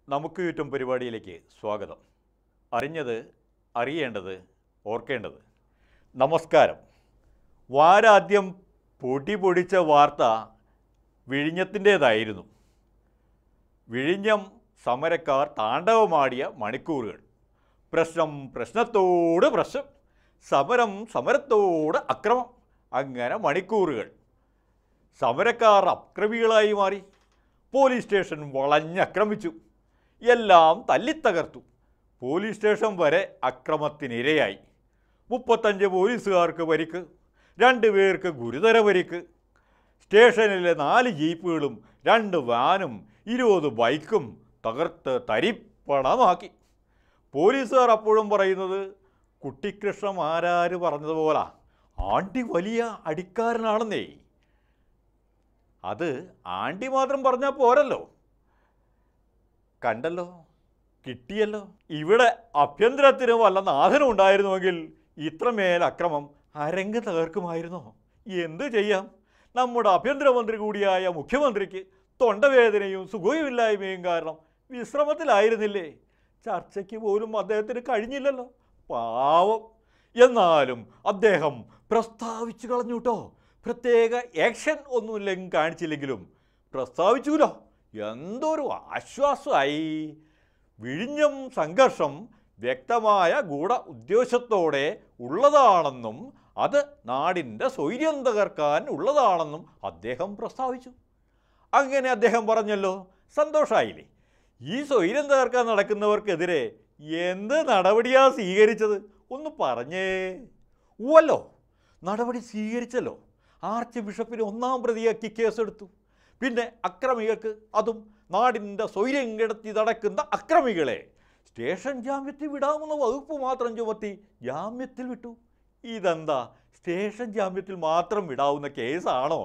നമുക്ക് ചുറ്റും പരിപാടിയിലേക്ക് സ്വാഗതം അറിഞ്ഞത് അറിയേണ്ടത് ഓർക്കേണ്ടത് നമസ്കാരം വാരാദ്യം പൊടി പൊടിച്ച വാർത്ത വിഴിഞ്ഞത്തിൻ്റേതായിരുന്നു വിഴിഞ്ഞം സമരക്കാർ താണ്ഡവമാടിയ മണിക്കൂറുകൾ പ്രശ്നം പ്രശ്നത്തോട് പ്രശ്നം സമരം സമരത്തോട് അക്രമം അങ്ങനെ മണിക്കൂറുകൾ സമരക്കാർ അക്രമികളായി മാറി പോലീസ് സ്റ്റേഷൻ വളഞ്ഞക്രമിച്ചു എല്ലാം തല്ലിത്തകർത്തു പോലീസ് സ്റ്റേഷൻ വരെ അക്രമത്തിനിരയായി മുപ്പത്തഞ്ച് പോലീസുകാർക്ക് പരിക്ക് രണ്ട് പേർക്ക് ഗുരുതര പരിക്ക് സ്റ്റേഷനിലെ നാല് ജീപ്പുകളും രണ്ട് വാനും ഇരുപത് ബൈക്കും തകർത്ത് തരിപ്പണമാക്കി പോലീസുകാർ അപ്പോഴും പറയുന്നത് കുട്ടിക്കൃഷ്ണ ആരാര് പറഞ്ഞതുപോലെ ആണ്ടി വലിയ അടിക്കാരനാണെന്നേ അത് ആണ്ടി മാത്രം പറഞ്ഞാൽ പോരല്ലോ കണ്ടല്ലോ കിട്ടിയല്ലോ ഇവിടെ അഭ്യന്തരത്തിന് വല്ല നാഥനും ഉണ്ടായിരുന്നുവെങ്കിൽ ഇത്രമേൽ അക്രമം അരങ്ങ് തകർക്കുമായിരുന്നോ എന്തു ചെയ്യാം നമ്മുടെ ആഭ്യന്തരമന്ത്രി കൂടിയായ മുഖ്യമന്ത്രിക്ക് തൊണ്ടവേദനയും സുഖവുമില്ലായ്മയും കാരണം വിശ്രമത്തിലായിരുന്നില്ലേ ചർച്ചയ്ക്ക് പോലും അദ്ദേഹത്തിന് കഴിഞ്ഞില്ലല്ലോ പാവം എന്നാലും അദ്ദേഹം പ്രസ്താവിച്ചു കളഞ്ഞു കേട്ടോ പ്രത്യേക ആക്ഷൻ ഒന്നുമില്ലെങ്കിൽ കാണിച്ചില്ലെങ്കിലും പ്രസ്താവിച്ചുല്ലോ എന്തൊരു ആശ്വാസമായി വിഴിഞ്ഞം സംഘർഷം വ്യക്തമായ ഗൂഢ ഉദ്ദേശത്തോടെ ഉള്ളതാണെന്നും അത് നാടിൻ്റെ സ്വൈര്യം തകർക്കാൻ ഉള്ളതാണെന്നും അദ്ദേഹം പ്രസ്താവിച്ചു അങ്ങനെ അദ്ദേഹം പറഞ്ഞല്ലോ സന്തോഷമായില്ലേ ഈ സ്വൈര്യം തകർക്കാൻ നടക്കുന്നവർക്കെതിരെ എന്ത് നടപടിയാ സ്വീകരിച്ചത് ഒന്ന് പറഞ്ഞേ ഉവല്ലോ നടപടി സ്വീകരിച്ചല്ലോ ആർച്ച് ബിഷപ്പിന് ഒന്നാം പ്രതിയാക്കി കേസെടുത്തു പിന്നെ അക്രമികൾക്ക് അതും നാടിൻ്റെ സ്വൈര്യം കിടത്തി നടക്കുന്ന അക്രമികളെ സ്റ്റേഷൻ ജാമ്യത്തിൽ വിടാമെന്ന വകുപ്പ് മാത്രം ചുമത്തി ജാമ്യത്തിൽ വിട്ടു ഇതെന്താ സ്റ്റേഷൻ ജാമ്യത്തിൽ മാത്രം വിടാവുന്ന കേസാണോ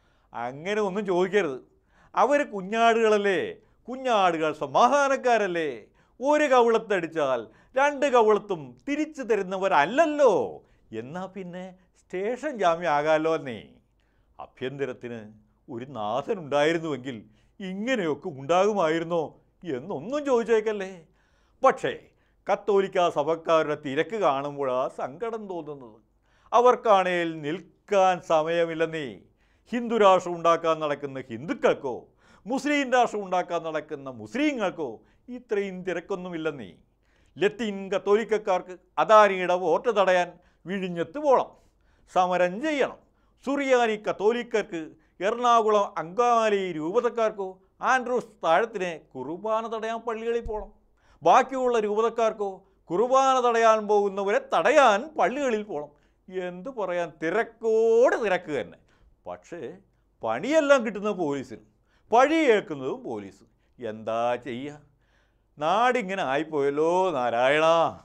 അങ്ങനെ ഒന്നും ചോദിക്കരുത് അവർ കുഞ്ഞാടുകളല്ലേ കുഞ്ഞാടുകൾ സമാധാനക്കാരല്ലേ ഒരു കവിളത്തടിച്ചാൽ രണ്ട് കവിളത്തും തിരിച്ചു തരുന്നവരല്ലല്ലോ എന്നാ പിന്നെ സ്റ്റേഷൻ ജാമ്യം ആകാമല്ലോ എന്നേ അഭ്യന്തരത്തിന് ഒരു നാഥൻ ഉണ്ടായിരുന്നുവെങ്കിൽ ഇങ്ങനെയൊക്കെ ഉണ്ടാകുമായിരുന്നോ എന്നൊന്നും ചോദിച്ചേക്കല്ലേ പക്ഷേ കത്തോലിക്ക സഭക്കാരുടെ തിരക്ക് കാണുമ്പോഴാണ് സങ്കടം തോന്നുന്നത് അവർക്കാണേൽ നിൽക്കാൻ സമയമില്ലെന്നേ ഹിന്ദു രാഷ്ട്രം ഉണ്ടാക്കാൻ നടക്കുന്ന ഹിന്ദുക്കൾക്കോ മുസ്ലിം രാഷ്ട്രം ഉണ്ടാക്കാൻ നടക്കുന്ന മുസ്ലിങ്ങൾക്കോ ഇത്രയും തിരക്കൊന്നുമില്ലെന്നേ ലത്തീൻ കത്തോലിക്കക്കാർക്ക് അദാനിയുടെ വോട്ട് തടയാൻ വിഴിഞ്ഞത്ത് പോകണം സമരം ചെയ്യണം സുറിയാനി കത്തോലിക്കർക്ക് എറണാകുളം അങ്കമാലി രൂപതക്കാർക്കോ ആൻഡ്രൂസ് താഴത്തിനെ കുർബാന തടയാൻ പള്ളികളിൽ പോകണം ബാക്കിയുള്ള രൂപതക്കാർക്കോ കുർബാന തടയാൻ പോകുന്നവരെ തടയാൻ പള്ളികളിൽ പോകണം എന്തു പറയാൻ തിരക്കോട് തിരക്ക് തന്നെ പക്ഷേ പണിയെല്ലാം കിട്ടുന്ന പോലീസിന് പഴി കേൾക്കുന്നതും പോലീസ് എന്താ ചെയ്യുക നാടിങ്ങനെ ആയിപ്പോയല്ലോ നാരായണ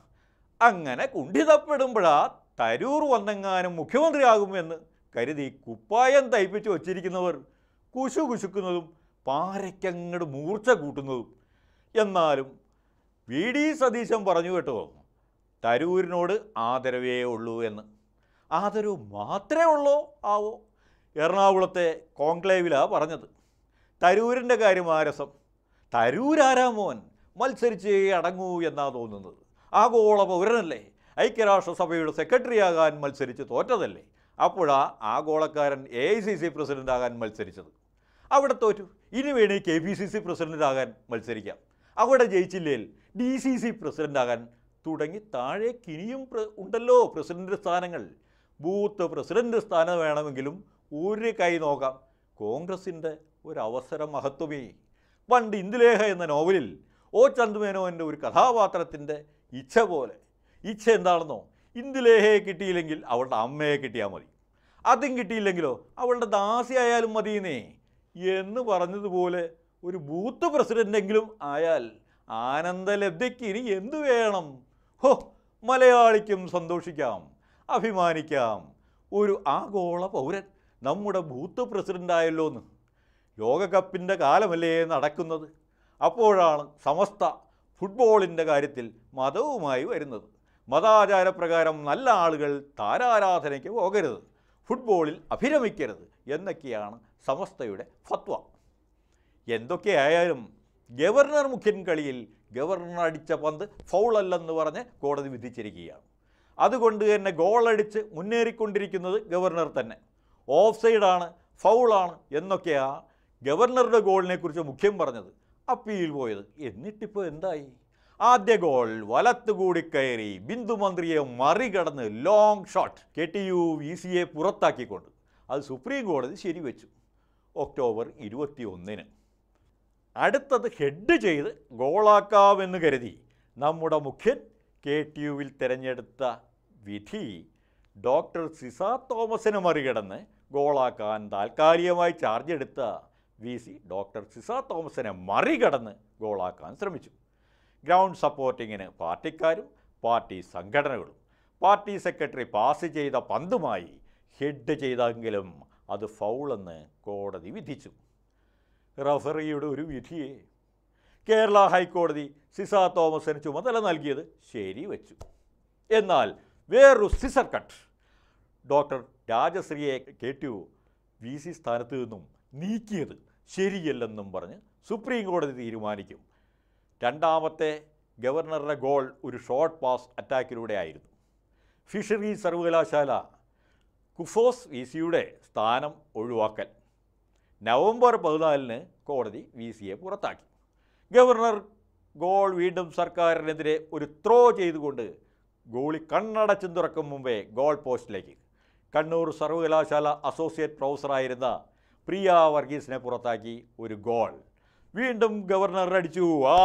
അങ്ങനെ കുണ്ഠിതപ്പെടുമ്പോഴാ തരൂർ വന്നെങ്ങാനും മുഖ്യമന്ത്രിയാകുമെന്ന് കരുതി കുപ്പായം തയ്പ്പിച്ച് വച്ചിരിക്കുന്നവർ കുശു കുശുക്കുന്നതും പാരയ്ക്കങ്ങട് മൂർച്ച കൂട്ടുന്നതും എന്നാലും വി ഡി സതീശൻ പറഞ്ഞു കേട്ടോ തരൂരിനോട് ആദരവേ ഉള്ളൂ എന്ന് ആദരവ് മാത്രമേ ഉള്ളൂ ആവോ എറണാകുളത്തെ കോൺക്ലേവിലാണ് പറഞ്ഞത് തരൂരിൻ്റെ കാര്യം ആരസം തരൂരാരാ മോൻ മത്സരിച്ചേ അടങ്ങൂ എന്നാ തോന്നുന്നത് ആഗോള പൗരനല്ലേ ഐക്യരാഷ്ട്രസഭയുടെ സെക്രട്ടറി ആകാൻ മത്സരിച്ച് തോറ്റതല്ലേ അപ്പോഴാ ആഗോളക്കാരൻ A I C C president ആകാൻ മത്സരിച്ചത് അവിടെ തോറ്റു ഇനി വേണേ K P C C president ആകാൻ മത്സരിക്കാം അവിടെ ജയിച്ചില്ലേൽ ഡി സി സി പ്രസിഡൻ്റ് ആകാൻ തുടങ്ങി താഴേക്ക് ഇനിയും പ്ര- ഉണ്ടല്ലോ പ്രസിഡന്റ് സ്ഥാനങ്ങൾ ബൂത്ത് പ്രസിഡന്റ് സ്ഥാനം വേണമെങ്കിലും ഒരു കൈ നോക്കാം കോൺഗ്രസിൻ്റെ ഒരു അവസര മഹത്വമേ പണ്ട് ഇന്ദുലേഖ എന്ന നോവലിൽ ഓ ചന്തുമേനോൻ്റെ ഒരു കഥാപാത്രത്തിൻ്റെ ഇച്ഛ പോലെ ഇച്ഛ എന്താണെന്നോ ഇന്ദുലേഖയെ കിട്ടിയില്ലെങ്കിൽ അവളുടെ അമ്മയെ കിട്ടിയാൽ മതി അതും കിട്ടിയില്ലെങ്കിലോ അവളുടെ ദാസിയായാലും മതിയെന്നേ എന്ന് പറഞ്ഞതുപോലെ ഒരു ബൂത്ത് പ്രസിഡൻ്റെങ്കിലും ആയാൽ ആനന്ദലബ്ധിക്ക് ഇനി എന്തു വേണം ഹോ മലയാളിക്കും സന്തോഷിക്കാം അഭിമാനിക്കാം ഒരു ആഗോള പൗരൻ നമ്മുടെ ബൂത്ത് പ്രസിഡൻ്റായല്ലോ എന്ന് ലോകകപ്പിൻ്റെ കാലമല്ലേ നടക്കുന്നത് അപ്പോഴാണ് സമസ്ത ഫുട്ബോളിൻ്റെ കാര്യത്തിൽ മതവുമായി വരുന്നത് മതാചാരപ്രകാരം നല്ല ആളുകൾ താരാരാധനയ്ക്ക് പോകരുത് ഫുട്ബോളിൽ അഭിരമിക്കരുത് എന്നൊക്കെയാണ് സമസ്തയുടെ ഫത്വ എന്തൊക്കെയായാലും ഗവർണർ മുഖ്യൻ കളിയിൽ ഗവർണർ അടിച്ച പന്ത് ഫൗളല്ലെന്ന് പറഞ്ഞ് കോടതി വിധിച്ചിരിക്കുകയാണ് അതുകൊണ്ട് തന്നെ ഗോളടിച്ച് മുന്നേറിക്കൊണ്ടിരിക്കുന്നത് ഗവർണർ തന്നെ ഓഫ് സൈഡാണ് ഫൗളാണ് എന്നൊക്കെയാ ഗവർണറുടെ ഗോളിനെ കുറിച്ച് മുഖ്യം പറഞ്ഞത് അപ്പീൽ പോയത് എന്നിട്ടിപ്പോൾ എന്തായി ആദ്യ ഗോൾ വലത്തുകൂടി കയറി ബിന്ദു മന്ത്രിയെ മറികടന്ന് long shot K T U V സിയെ പുറത്താക്കിക്കൊണ്ട് അത് സുപ്രീം കോടതി ശരിവെച്ചു ഒക്ടോബർ ഇരുപത്തി ഒന്നിന് അടുത്തത് ഹെഡ് ചെയ്ത് ഗോളാക്കാമെന്ന് കരുതി നമ്മുടെ മുഖ്യൻ കെ ടി യുവിൽ തിരഞ്ഞെടുത്ത വിധി ഡോക്ടർ സിസ തോമസിനെ മറികടന്ന് ഗോളാക്കാൻ താൽക്കാലികമായി ചാർജ് എടുത്ത വി സി ഡോക്ടർ സിസ തോമസിനെ മറികടന്ന് ഗോളാക്കാൻ ശ്രമിച്ചു ഗ്രൗണ്ട് സപ്പോർട്ടിങ്ങിന് പാർട്ടിക്കാരും പാർട്ടി സംഘടനകളും പാർട്ടി സെക്രട്ടറി പാസ് ചെയ്ത പന്തുമായി ഹെഡ് ചെയ്തെങ്കിലും അത് ഫൗളെന്ന് കോടതി വിധിച്ചു റഫറിയുടെ ഒരു വിധിയെ കേരള ഹൈക്കോടതി സിസ തോമസിന് ചുമതല നൽകിയത് ശരിവെച്ചു എന്നാൽ വേറൊരു സിസർ കട്ട് ഡോക്ടർ രാജശ്രീയെ കേട്ടു വി സി സ്ഥാനത്ത് നിന്നും നീക്കിയത് ശരിയല്ലെന്നും പറഞ്ഞ് സുപ്രീം കോടതി തീരുമാനിക്കും രണ്ടാമത്തെ ഗവർണറുടെ ഗോൾ ഒരു ഷോർട്ട് പാസ് അറ്റാക്കിലൂടെ ആയിരുന്നു ഫിഷറി സർവകലാശാല കുഫോസ് വി സിയുടെ സ്ഥാനം ഒഴിവാക്കൽ നവംബർ പതിനാലിന് കോടതി വി സിയെ പുറത്താക്കി ഗവർണർ ഗോൾ വീണ്ടും സർക്കാരിനെതിരെ ഒരു ത്രോ ചെയ്തുകൊണ്ട് ഗോളി കണ്ണടച്ചും തുറക്കും മുമ്പേ ഗോൾ പോസ്റ്റിലേക്ക് കണ്ണൂർ സർവകലാശാല അസോസിയേറ്റ് പ്രൊഫസറായിരുന്ന പ്രിയ വർഗീസിനെ പുറത്താക്കി ഒരു ഗോൾ വീണ്ടും ഗവർണർ അടിച്ചു ആ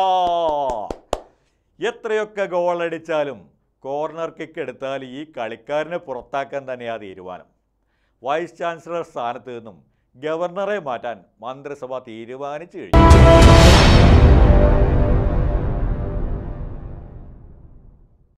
എത്രയൊക്കെ ഗോൾ അടിച്ചാലും കോർണർ കിക്ക് എടുത്താൽ ഈ കളിക്കാരനെ പുറത്താക്കാൻ തന്നെയാണ് തീരുമാനം വൈസ് ചാൻസലർ സ്ഥാനത്ത് നിന്നും ഗവർണറെ മാറ്റാൻ മന്ത്രിസഭ തീരുമാനിച്ചു കഴിഞ്ഞു